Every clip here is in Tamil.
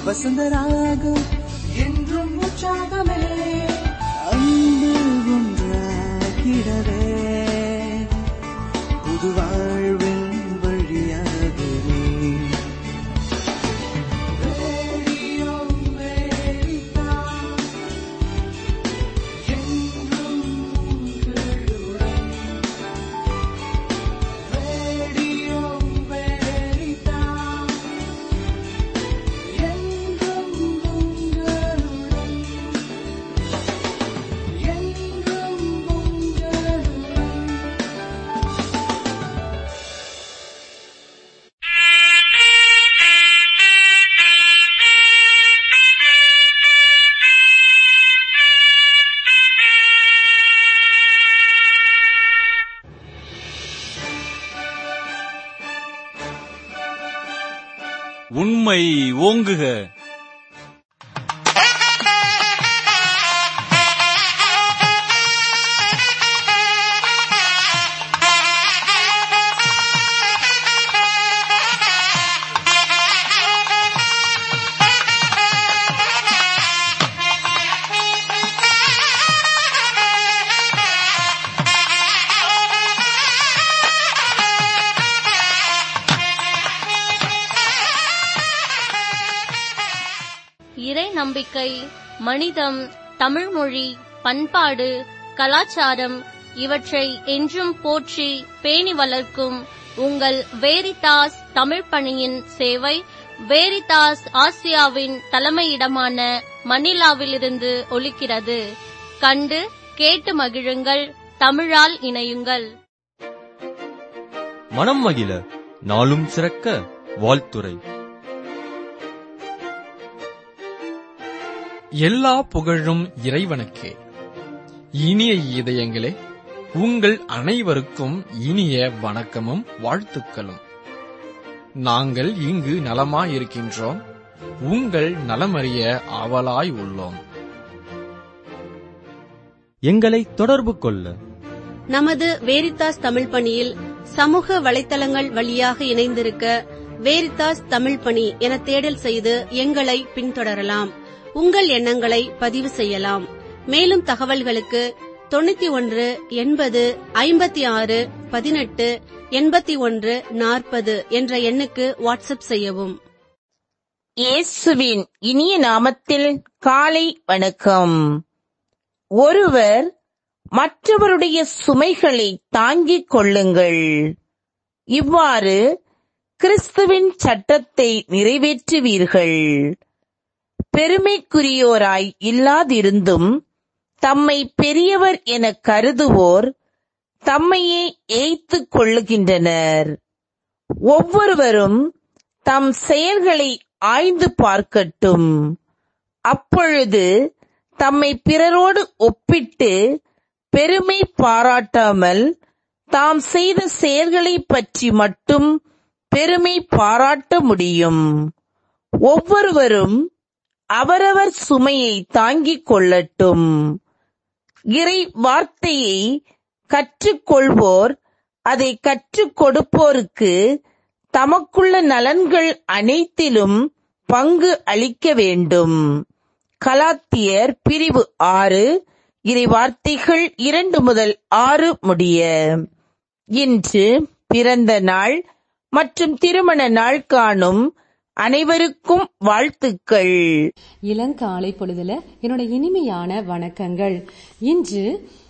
வசந்தராகம் என்றும் உற்சாகமே அன்பு ஒன்றாகிடவே புது வாழ்வின் வழியாகவே ரேடியோ அமெரிக்கா, என்றும் உங்களுடன். ரேடியோ அமெரிக்கா, என்றும் உங்களுடன். என்றும் உங்களுடன். உண்மை ஓங்குக இறை நம்பிக்கை மனிதம் தமிழ்மொழி பண்பாடு கலாச்சாரம் இவற்றை என்றும் போற்றி பேணி வளர்க்கும் உங்கள் வேரிதாஸ் தமிழ் பணியின் சேவை வேரிதாஸ் ஆசியாவின் தலைமையிடமான மணிலாவிலிருந்து ஒலிக்கிறது கண்டு கேட்டு மகிழுங்கள் தமிழால் இணையுங்கள் மனம் மகிழ நாளும் சிறக்க வாழ்த்துரை எல்லா புகழும் இறைவனுக்கே இனிய இதயங்களே உங்கள் அனைவருக்கும் இனிய வணக்கமும் வாழ்த்துக்களும் நாங்கள் இங்கு நலமாயிருக்கின்றோம் உங்கள் நலமறிய ஆவலாய் உள்ளோம் எங்களை தொடர்பு கொள்ள நமது வேரித்தாஸ் தமிழ் பணியில் சமூக வலைத்தளங்கள் வழியாக இணைந்திருக்க வேரித்தாஸ் தமிழ் பணி என தேடல் செய்து எங்களை பின்தொடரலாம் உங்கள் எண்ணங்களை பதிவு செய்யலாம் மேலும் தகவல்களுக்கு தொண்ணூத்தி ஒன்று எண்பது ஐம்பத்தி ஆறு பதினெட்டு எண்பத்தி ஒன்று நாற்பது என்ற எண்ணுக்கு வாட்ஸ்அப் செய்யவும் இயேசுவின் இனிய நாமத்தில் காலை வணக்கம் ஒருவர் மற்றவருடைய சுமைகளை தாங்கிக் கொள்ளுங்கள் இவ்வாறு கிறிஸ்துவின் சட்டத்தை நிறைவேற்றுவீர்கள் பெருமைக்குரியோராய் இல்லாதிருந்தும் தம்மை பெரியவர் என கருதுவோர் தம்மையே ஏய்த்துக் கொள்ளுகின்றனர் ஒவ்வொருவரும் தம் செயல்களை ஆய்ந்து பார்க்கட்டும் அப்பொழுது தம்மை பிறரோடு ஒப்பிட்டு பெருமை பாராட்டாமல் தாம் செய்த செயல்களைப் பற்றி மட்டும் பெருமை பாராட்ட முடியும் ஒவ்வொருவரும் அவரவர் சுமையை தாங்கிக் கொள்ளட்டும் இறை வார்த்தையை கற்றுக்கொள்வோர் அதை கற்றுக் கொடுப்போருக்கு தமக்குள்ள நலன்கள் அனைத்திலும் பங்கு அளிக்க வேண்டும் கலாத்தியர் பிரிவு ஆறு இறை வார்த்தைகள் இரண்டு முதல் ஆறு முடிய இன்று பிறந்த நாள் மற்றும் திருமண நாள் காணும் அனைவருக்கும் வாழ்த்துக்கள் இளங்காலை பொழுதுல என்னோட இனிமையான வணக்கங்கள் இன்று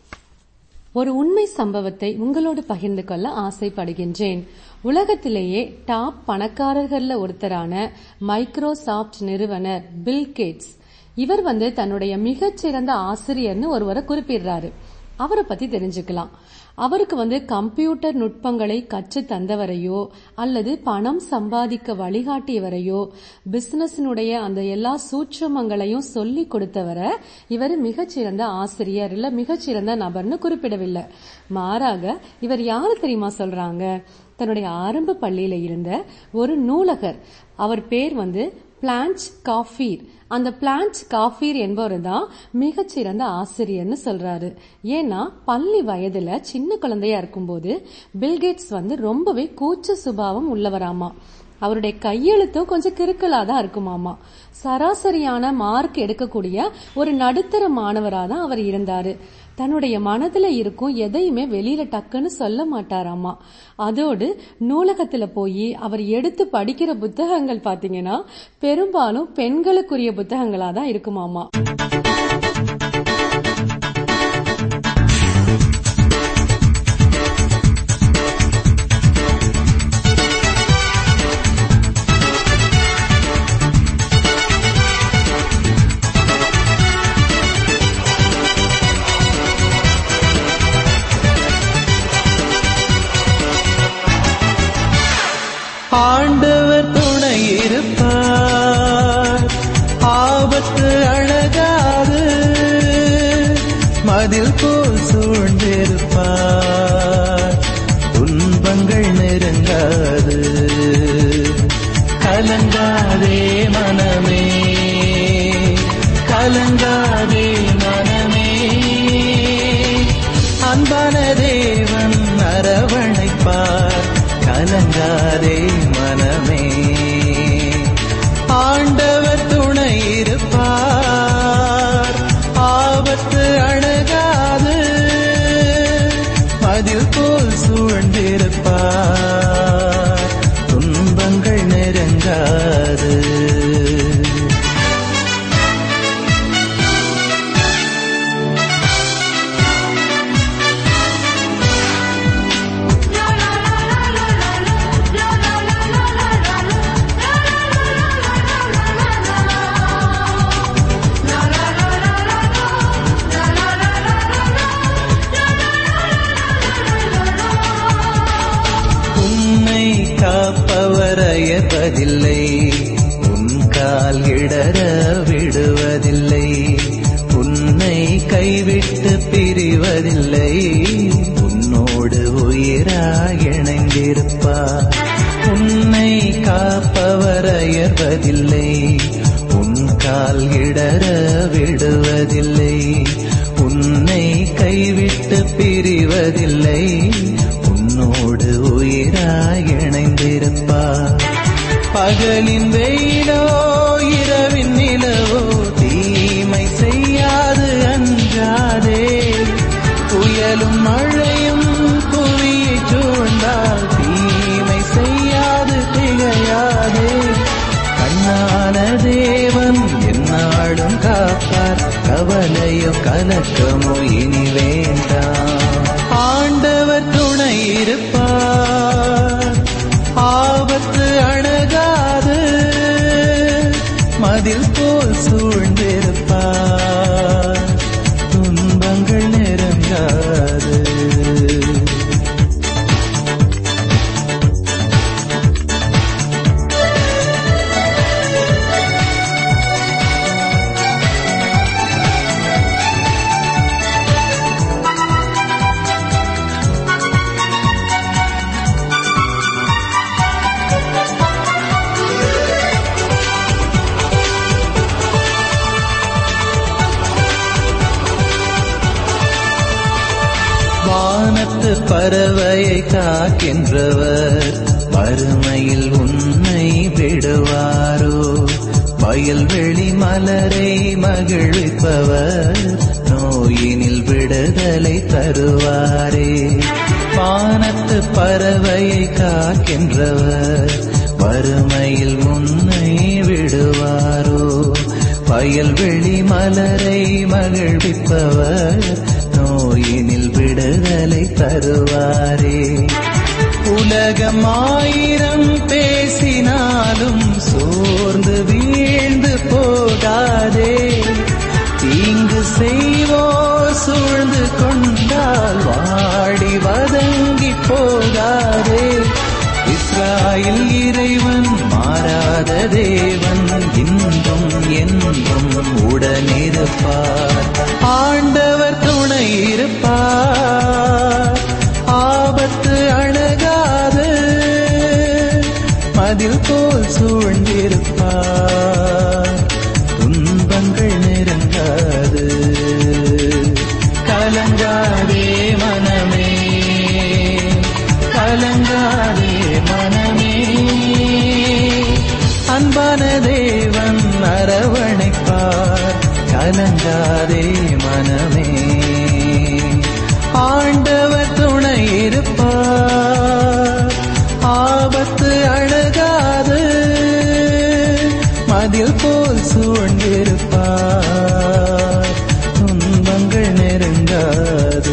ஒரு உண்மை சம்பவத்தை உங்களோடு பகிர்ந்து கொள்ள ஆசைப்படுகின்றேன் உலகத்திலேயே டாப் பணக்காரர்கள்ல ஒருத்தரான மைக்ரோசாப்ட் நிறுவனர் பில் கேட்ஸ் இவர் வந்து தன்னுடைய மிகச்சிறந்த ஆசிரியர்னு ஒருவரை குறிப்பிடுறாரு அவரை பத்தி தெரிஞ்சுக்கலாம் அவருக்கு வந்து கம்ப்யூட்டர் நுட்பங்களை கற்று தந்தவரையோ அல்லது பணம் சம்பாதிக்க வழிகாட்டியவரையோ பிசினஸினுடைய அந்த எல்லா சூட்சமங்களையும் சொல்லி கொடுத்தவரை இவர் மிகச்சிறந்த ஆசிரியர் இல்ல மிகச்சிறந்த நபர்னு குறிப்பிடவில்லை மாறாக இவர் யாரு தெரியுமா சொல்றாங்க தன்னுடைய ஆரம்ப பள்ளியில இருந்த ஒரு நூலகர் அவர் பேர் வந்து பிளான்ச் காஃபீர் அந்த பிளான்ச் காஃபீர் என்பவர் தான் மிகச்சிறந்த ஆசிரியர்னு சொல்றாரு ஏன்னா பள்ளி வயதுல சின்ன குழந்தையா இருக்கும்போது பில்கேட்ஸ் வந்து ரொம்பவே கூச்ச சுபாவம் உள்ளவராமா அவருடைய கையெழுத்தும் கொஞ்சம் கிறுக்கலா தான் இருக்குமாமா சராசரியான மார்க் எடுக்கக்கூடிய ஒரு நடுத்தர மாணவரா தான் அவர் இருந்தாரு தன்னுடைய மனதுல இருக்கும் எதையுமே வெளியில டக்குன்னு சொல்ல மாட்டாராமா அதோடு நூலகத்துல போய் அவர் எடுத்து படிக்கிற புத்தகங்கள் பாத்தீங்கன்னா பெரும்பாலும் பெண்களுக்குரிய புத்தகங்களா தான் இருக்குமாமா ஆண்டவர் துணை இருப்பார் ஆபத்து அழகாது மதில் போல் சூழ்ந்திருப்பார் துன்பங்கள் நெருங்காது கலங்காதே மனமே கலங்காதே மனமே அன்பான தேவன் அரவணைப்பார் கலங்காதே மனமே ஆண்டவர் துணை இருப்பார் ஆபத்து அணுகாது மதில் போல் சூழ்ந்திருப்பார் துன்பங்கள் நெருங்காது உன்னை காப்பவர் அயர்வதில்லை உன் கால் இடர விடுவதில்லை உன்னை கைவிட்டு பிரிவதில்லை உன்னோடு உயிராய் இணைந்திருப்பார் உன்னை காப்பவர் அயர்வதில்லை உன் கால் இடர விடுவதில்லை உன்னை கைவிட்டு பிரிவதில்லை உன்னோடு உயிராய் இணைந்திருப்பார் பகலின் வெயிலோ இரவின் நிலவோ தீமை செய்யாது அஞ்சாதே புயலும் மழையும் புவியை சூழ்ந்தால் தீமை செய்யாது திகையாதே கண்ணான தேவன் என்னாடும் காப்பார் கவலையோ கலக்கமோ இனி வேண்டாம் ஆண்டவர் துணை இருப்பார் ஆபத்து அணுகாது மதில் போல் சூழ்ந்திருப்பார் துன்பங்கள் நெருங்காது வானத்து பறவையை காக்கின்றவர் வறுமையில் உன்னை விடுவாரோ வயல்வெளி மலரை மகிழ்விப்பவர் நோயினில் விடுதலை தருவாரே வானத்து பறவையை காக்கின்றவர் வறுமையில் உன்னை விடுவாரோ வயல்வெளி மலரை மகிழ்விப்பவர் நோயினில் விடுதலை தருவாரே உலகம் ஆயிரம் பேசினாலும் சோர்ந்து வீழ்ந்து போகாதே தீங்கு செய்வோர் சூழ்ந்து கொண்டால் வாடி வதங்கி போகாதே இஸ்ராயல் இறைவன் மாறாத தேவன் இன்றும் என்றும் உடனிருப்பார் ஆண்டவர் துணை இருப்பார் ஆபத்து அணுகாது மதில் போல் சூழ்ந்திருப்பார் துன்பங்கள் நெருங்காது கலங்காதே மனமே கலங்காதே மனமே கலங்காதே மனமே ஆண்டவர் துணை இருப்பார் ஆபத்து அணுகாது மதில் போல் சூழ்ந்திருப்பார் துன்பங்கள் நெருங்காது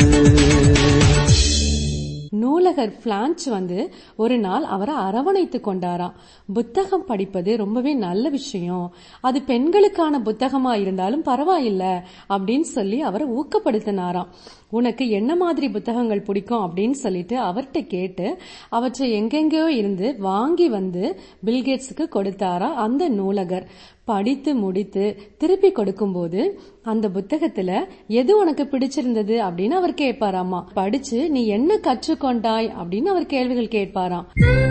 நூலகர் பிளான்ச் வந்து ஒரு நாள் அவரை அரவணைத்து கொண்டாராம் புத்தகம் படிப்பது ரொம்பவே நல்ல விஷயம் அது பெண்களுக்கான புத்தகமா இருந்தாலும் பரவாயில்ல அப்படின்னு சொல்லி அவரை ஊக்கப்படுத்தினாராம் உனக்கு என்ன மாதிரி புத்தகங்கள் பிடிக்கும் அப்படின்னு சொல்லிட்டு அவர்கிட்ட கேட்டு அவற்றை எங்கெங்கயோ இருந்து வாங்கி வந்து பில்கேட்ஸுக்கு கொடுத்தாரா அந்த நூலகர் படித்து முடித்து திருப்பி கொடுக்கும்போது அந்த புத்தகத்துல எது உனக்கு பிடிச்சிருந்தது அப்படின்னு அவர் கேட்பாராமா படிச்சு நீ என்ன கற்றுக்கொண்டாய் அப்படின்னு அவர் கேள்விகள் கேட்பாராம்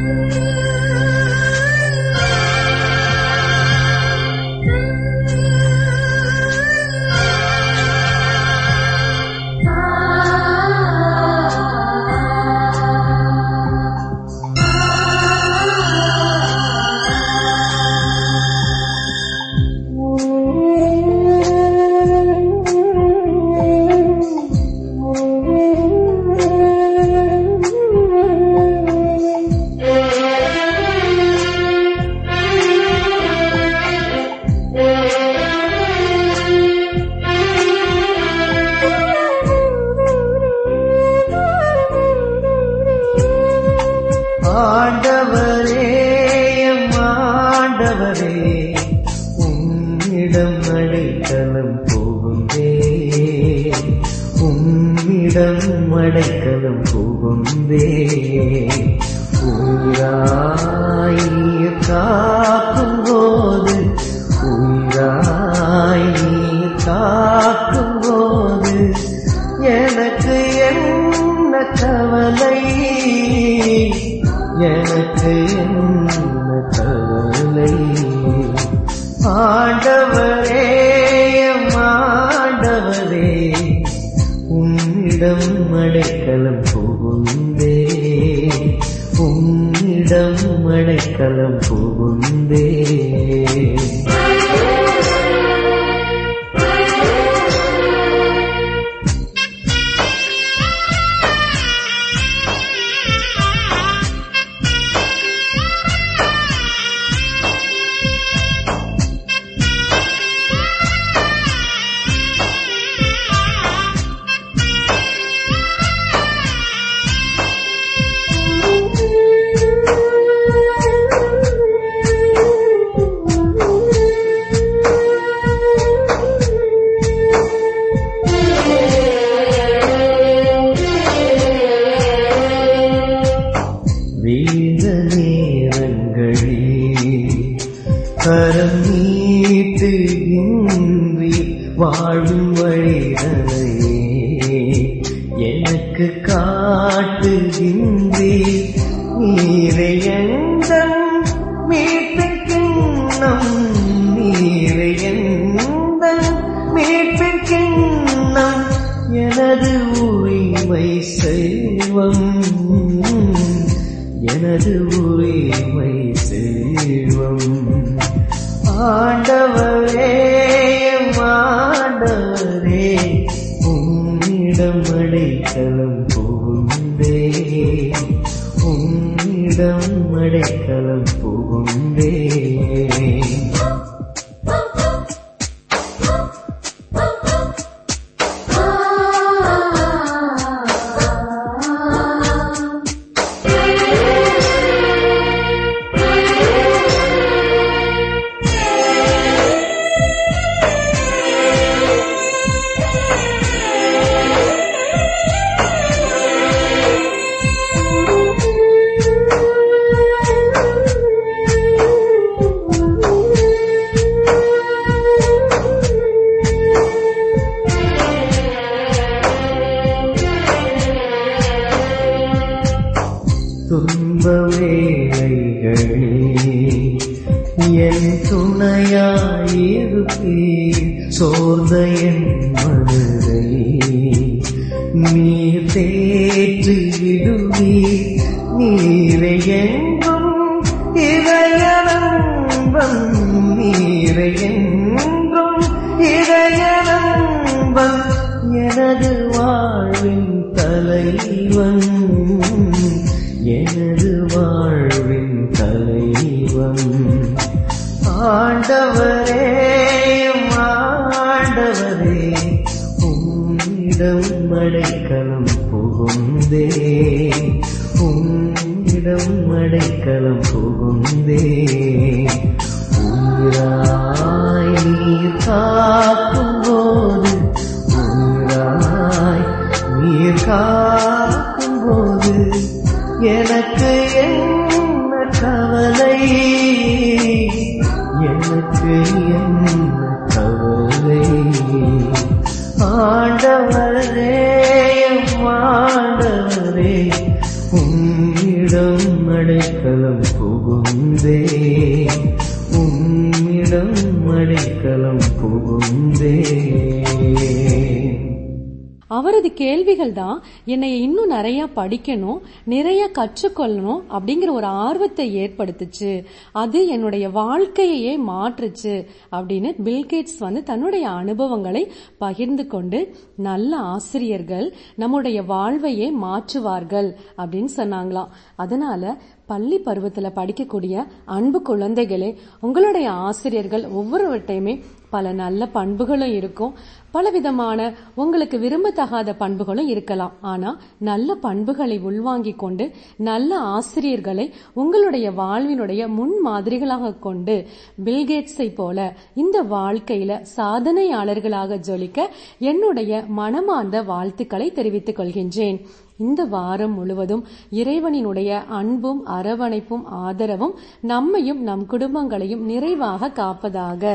ஆண்டவரே எம் ஆண்டவரே உம்மிடம் அடைக்கலம் போகுந்தே உம்மிடம் அடைக்கலம் போகுந்தே உயிராய் நீர் காக்கும் போது உயிராய் நீர் காக்கும் போது எனக்கு என்ன கவலை எனக்கு என்ன கவலை ஆண்டவரே எம் ஆண்டவரே உம்மிடம் அடைக்கலம் புகுந்தே உம்மிடம் அடைக்கலம் புகுந்தே வீர நேரங்களில் கரம் நீட்டுகின்றி வாழும் வழிதனையே எனக்கு காட்டுகின்றி நீரை எந்தன் மீட்பின் கிண்ணம் நீரை எந்தன் மீட்பின் கிண்ணம் எனது உரிமை செல்வம் எனது உரிமை செல்வம் ஆண்டவரே எம் ஆண்டவரே உம்மிடம் அடைக்கலம் புகுந்தே உம்மிடம் அடைக்கலம் புகுந்தே துன்ப வேளைகளில் என் துணையாயிருப்பே சோர்ந்த என் மனதை நீர் தேற்றி விடுவே நீரை எங்கும் இதயநம்பம் நீரை என்றும் இதய அவன் எனது வாழ்வின் தலைவன் எனது வாழ்வின் தலைவன் ஆண்டவரே ஆண்டவரே உம்மிடம் அடைக்கலம் புகுந்தே உம்மிடம் அடைக்கலம் புகுந்தே உயிராய் நீர் காக்கும் போது உயிராய் நீர் காக்கும் போது எனக்கு என்ன கவலை எனக்கு என்ன கவலை ஆண்டவரே ஆண்டவரே உம்மிடம் அடைக்கலம் புகுந்தே உம்மிடம் அடைக்கலம் புகுந்தே அவரது கேள்விகள் தான் என்னை இன்னும் நிறைய படிக்கணும் நிறைய கற்றுக்கொள்ளணும் அப்படிங்கிற ஒரு ஆர்வத்தை ஏற்படுத்துச்சு அது என்னுடைய வாழ்க்கையையே மாற்றுச்சு அப்படின்னு பில்கேட்ஸ் வந்து தன்னுடைய அனுபவங்களை பகிர்ந்து கொண்டு நல்ல ஆசிரியர்கள் நம்முடைய வாழ்வையே மாற்றுவார்கள் அப்படின்னு சொன்னாங்களாம் அதனால பள்ளி பருவத்துல படிக்கக்கூடிய அன்பு குழந்தைகளே உங்களுடைய ஆசிரியர்கள் ஒவ்வொருவட்டையுமே பல நல்ல பண்புகளும் இருக்கும் பலவிதமான உங்களுக்கு விரும்பத்தகாத பண்புகளும் இருக்கலாம் ஆனா நல்ல பண்புகளை உள்வாங்கிக் கொண்டு நல்ல ஆசிரியர்களை உங்களுடைய வாழ்வினுடைய முன் மாதிரிகளாக கொண்டு பில்கேட்ஸை போல இந்த வாழ்க்கையில சாதனையாளர்களாக ஜொலிக்க என்னுடைய மனமார்ந்த வாழ்த்துக்களை தெரிவித்துக் கொள்கின்றேன் இந்த வாரம் முழுவதும் இறைவனினுடைய அன்பும் அரவணைப்பும் ஆதரவும் நம்மையும் நம் குடும்பங்களையும் நிறைவாக காப்பதாக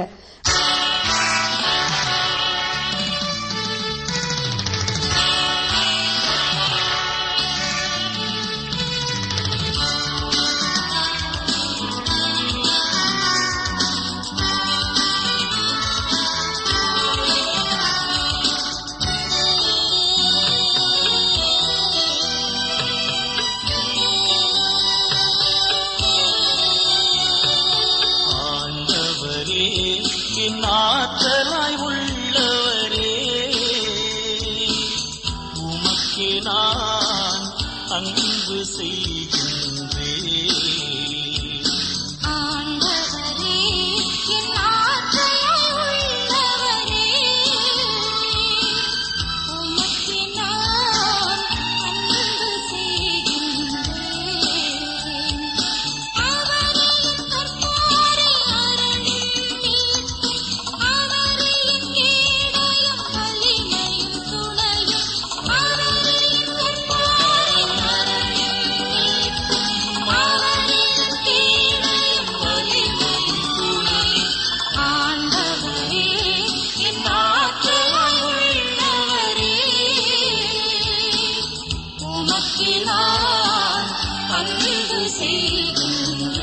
ஆண்டவரே என் ஆற்றலாய் உள்ளவரே உமக்கே நான் அன்பு செய்கின்றேன் ஆண்டவரே என் ஆற்றலாய் உள்ளவரே உமக்கு நான் அன்பு செய்கின்றேன் அவரே என் கர்த்தாரை அரணில் மீட்கும் அவரே என் கேடயம் வலிமையும் துணையும் அவரே என் கர்த்தாரை அரணில் மீட்கும் அவரே என் கேடயம் வலிமையும் துணையும் ஆண்டவரே என் ஆற்றலாய் உள்ளவரே உமக்கு நான் அன்பு செய்கின்றேன்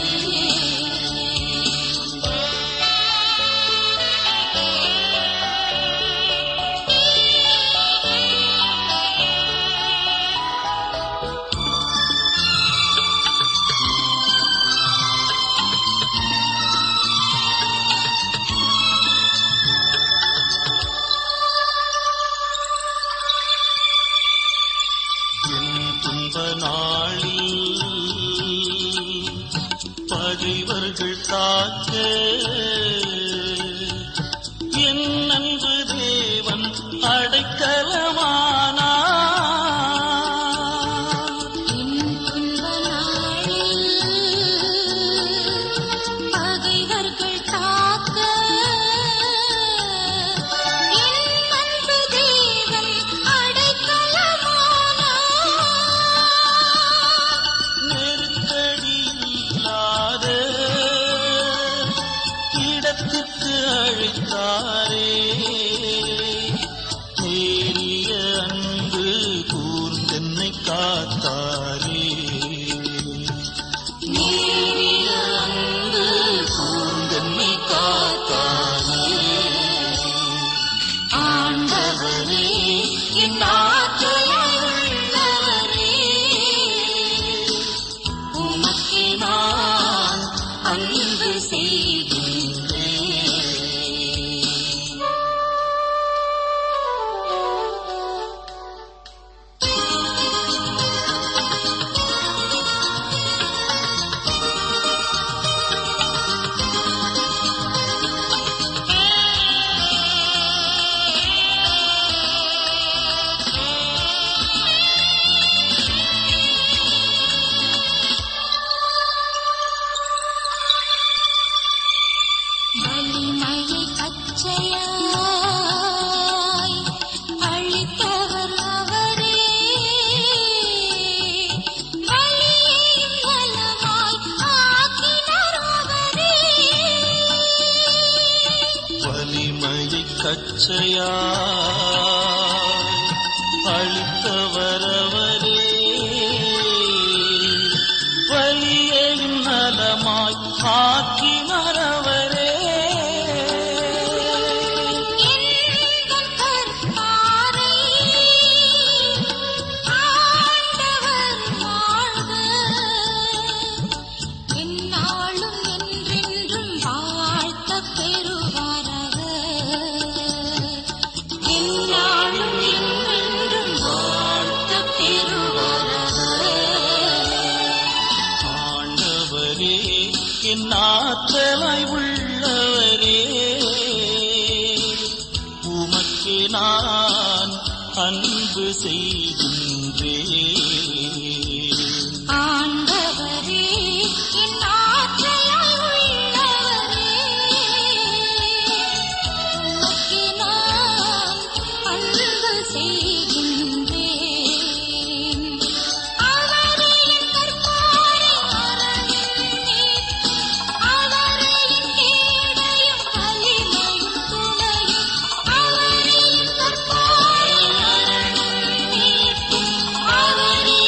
என் துன்ப நாளில் பகைவர்கள் தாக்க என் அன்பு தேவன் அடைக்கலமானார் பகைவர்கள் காக்க என் அன்பு தேவன் அடைக்கலமானார் நெருக்கடி இல்லாத இடத்துக்கு அழைத்தாரே நேரிய அன்பு கூர்ந்தென்னை காத்தாரே நேரிய அன்பு கூர்ந்தென்னை காத்தாரே ஆண்டவரே என் ஆற்றலாய் உள்ளவரே உமக்கு நான் அன்பு செய்கின்றேன் ரட்சையா அளித்தவரவரே வலியையும் நலமாய் ஆக்கி மறவரே எங்கள் கர்த்தாரை ஆண்டவர் வாழ்க எந்நாளும் என்றென்றும் வாழ்த்தப் பெறுவாராக எந்நாளும் என்றென்றும் வாழ்த்தப் பெறுவாராக ஆண்டவரே என் ஆற்றலாய் உள்ளவரே உமக்கு நான் அன்பு செய்கின்றேன் ஆண்டவரே என் ஆற்றலாய் உள்ளவரே உமக்கு நான் அன்பு செய்கின்றேன் அவரே என் கற்பாரை அரணின் மீட்பு அவரே என் கேடையும் வலிமையும் துணையும் அவரே என் கற்பாரை அரணின் மீட்பும் அவரே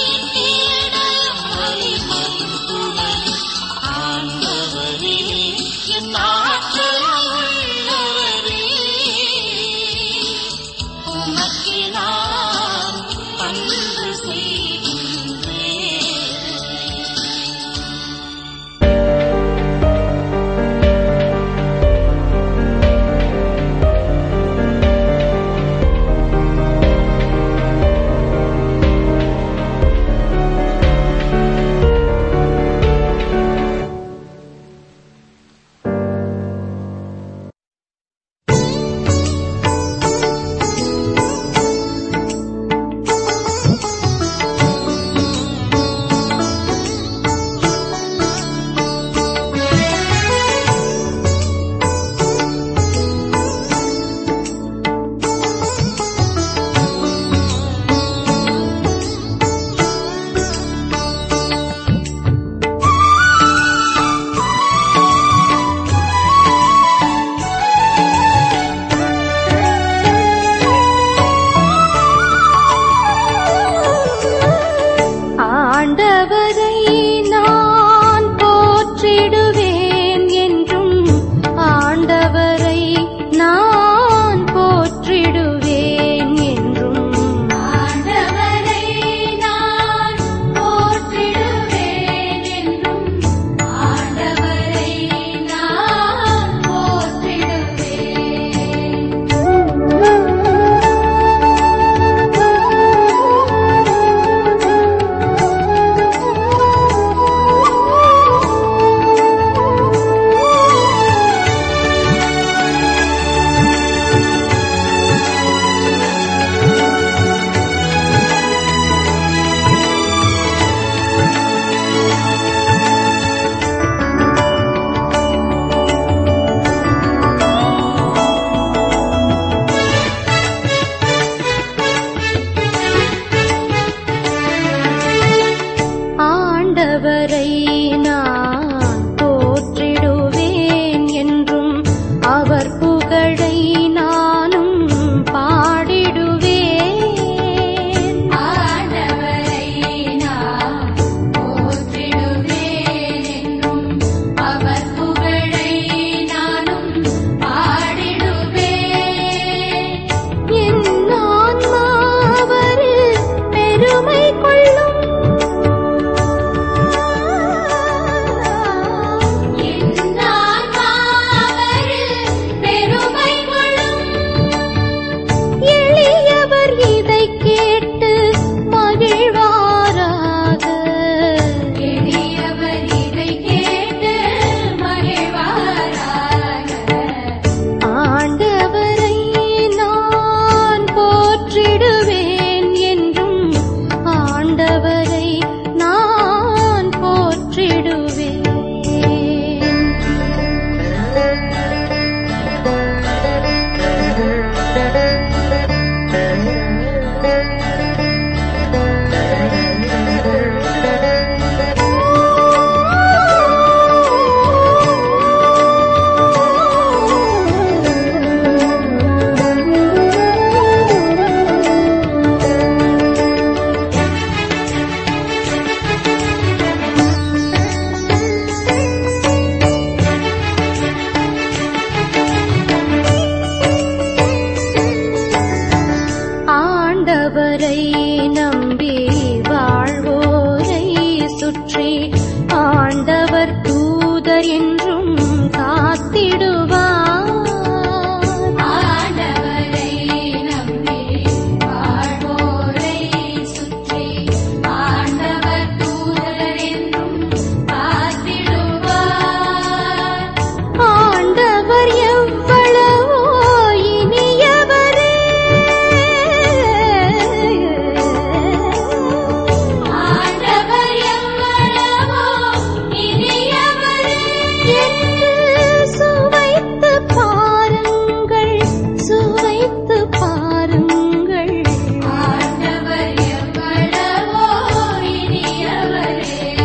யோசித்து பாருங்கள் ஆண்டவர் எவ்வளவோ இனியவரே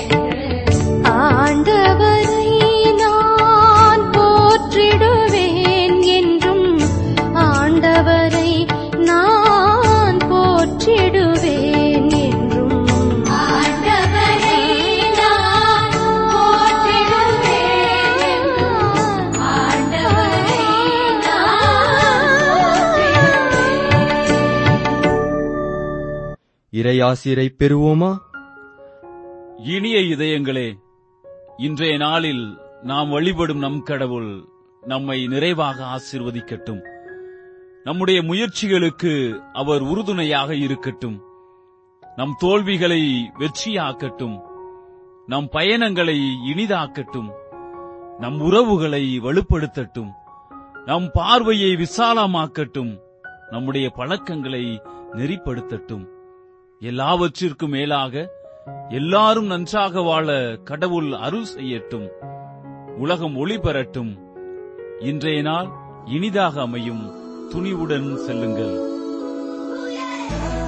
ஆண்டவரை நான் போற்றிடுவேன் என்றும் ஆண்டவரை நான் போற்றிடுவேன் என்றும் ஆண்டவரை நான் போற்றிடுவேன் என்றும் ஆண்டவரை இறையாசிரை பெறுவோமா இனிய இதயங்களே இன்றைய நாளில் நாம் வழிபடும் நம் கடவுள் நம்மை நிறைவாக ஆசீர்வதிக்கட்டும் நம்முடைய முயற்சிகளுக்கு அவர் உறுதுணையாக இருக்கட்டும் நம் தோல்விகளை வெற்றியாக்கட்டும் நம் பயணங்களை இனிதாக்கட்டும் நம் உறவுகளை வலுப்படுத்தட்டும் நம் பார்வையை விசாலமாக்கட்டும் நம்முடைய பழக்கங்களை நெறிப்படுத்தட்டும் எல்லாவற்றிற்கும் மேலாக எல்லாரும் நன்றாக வாழ கடவுள் அருள் செய்யட்டும் உலகம் ஒளி பெறட்டும் இன்றைய நாள் இனிதாக அமையும் துணிவுடன் செல்லுங்கள்